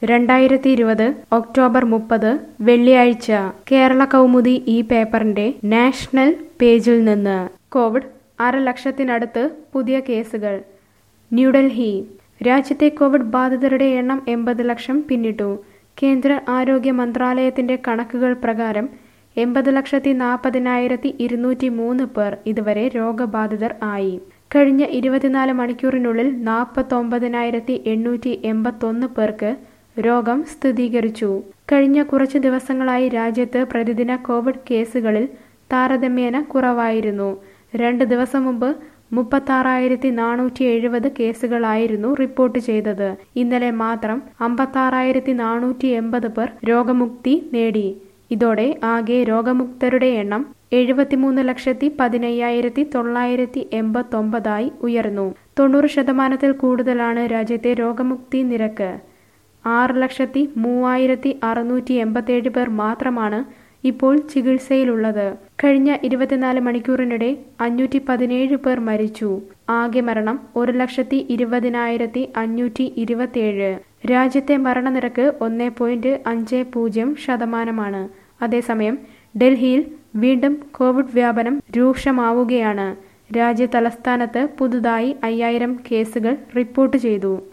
രണ്ടായിരത്തി ഇരുപത് ഒക്ടോബർ മുപ്പത് വെള്ളിയാഴ്ച കേരള കൗമുദി ഈ പേപ്പറിന്റെ നാഷണൽ പേജിൽ നിന്ന് കോവിഡ് അരലക്ഷത്തിനടുത്ത് പുതിയ കേസുകൾ ന്യൂഡൽഹി രാജ്യത്തെ കോവിഡ് ബാധിതരുടെ എണ്ണം എൺപത് ലക്ഷം പിന്നിട്ടു കേന്ദ്ര ആരോഗ്യ മന്ത്രാലയത്തിന്റെ കണക്കുകൾ പ്രകാരം എൺപത് ലക്ഷത്തി നാൽപ്പതിനായിരത്തി ഇരുന്നൂറ്റി മൂന്ന് പേർ ഇതുവരെ രോഗബാധിതർ ആയി കഴിഞ്ഞ ഇരുപത്തിനാല് മണിക്കൂറിനുള്ളിൽ നാൽപ്പത്തൊമ്പതിനായിരത്തി എണ്ണൂറ്റി എൺപത്തൊന്ന് പേർക്ക് രോഗം സ്ഥിരീകരിച്ചു കഴിഞ്ഞ കുറച്ച് ദിവസങ്ങളായി രാജ്യത്ത് പ്രതിദിന കോവിഡ് കേസുകളിൽ താരതമ്യേന കുറവായിരുന്നു രണ്ട് ദിവസം മുമ്പ് മുപ്പത്താറായിരത്തി നാനൂറ്റി എഴുപത് കേസുകളായിരുന്നു റിപ്പോർട്ട് ചെയ്തത് ഇന്നലെ മാത്രം അമ്പത്താറായിരത്തി നാനൂറ്റി എൺപത് പേർ രോഗമുക്തി നേടി ഇതോടെ ആകെ രോഗമുക്തരുടെ എണ്ണം എഴുപത്തിമൂന്ന് ലക്ഷത്തി പതിനയ്യായിരത്തി തൊള്ളായിരത്തി എൺപത്തൊമ്പതായി ഉയർന്നു തൊണ്ണൂറ് ശതമാനത്തിൽ കൂടുതലാണ് രാജ്യത്തെ രോഗമുക്തി നിരക്ക് ആറ് ലക്ഷത്തി മൂവായിരത്തി അറുന്നൂറ്റി എൺപത്തേഴ് പേർ മാത്രമാണ് ഇപ്പോൾ ചികിത്സയിലുള്ളത് കഴിഞ്ഞ ഇരുപത്തിനാല് മണിക്കൂറിനിടെ അഞ്ഞൂറ്റി പതിനേഴ് പേർ മരിച്ചു ആകെ മരണം ഒരു ലക്ഷത്തി ഇരുപതിനായിരത്തി അഞ്ഞൂറ്റി ഇരുപത്തിയേഴ് രാജ്യത്തെ മരണനിരക്ക് ഒന്ന് പോയിന്റ് അഞ്ച് പൂജ്യം ശതമാനമാണ് അതേസമയം ഡൽഹിയിൽ വീണ്ടും കോവിഡ് വ്യാപനം രൂക്ഷമാവുകയാണ് രാജ്യ തലസ്ഥാനത്ത് പുതുതായി അയ്യായിരം കേസുകൾ റിപ്പോർട്ട് ചെയ്തു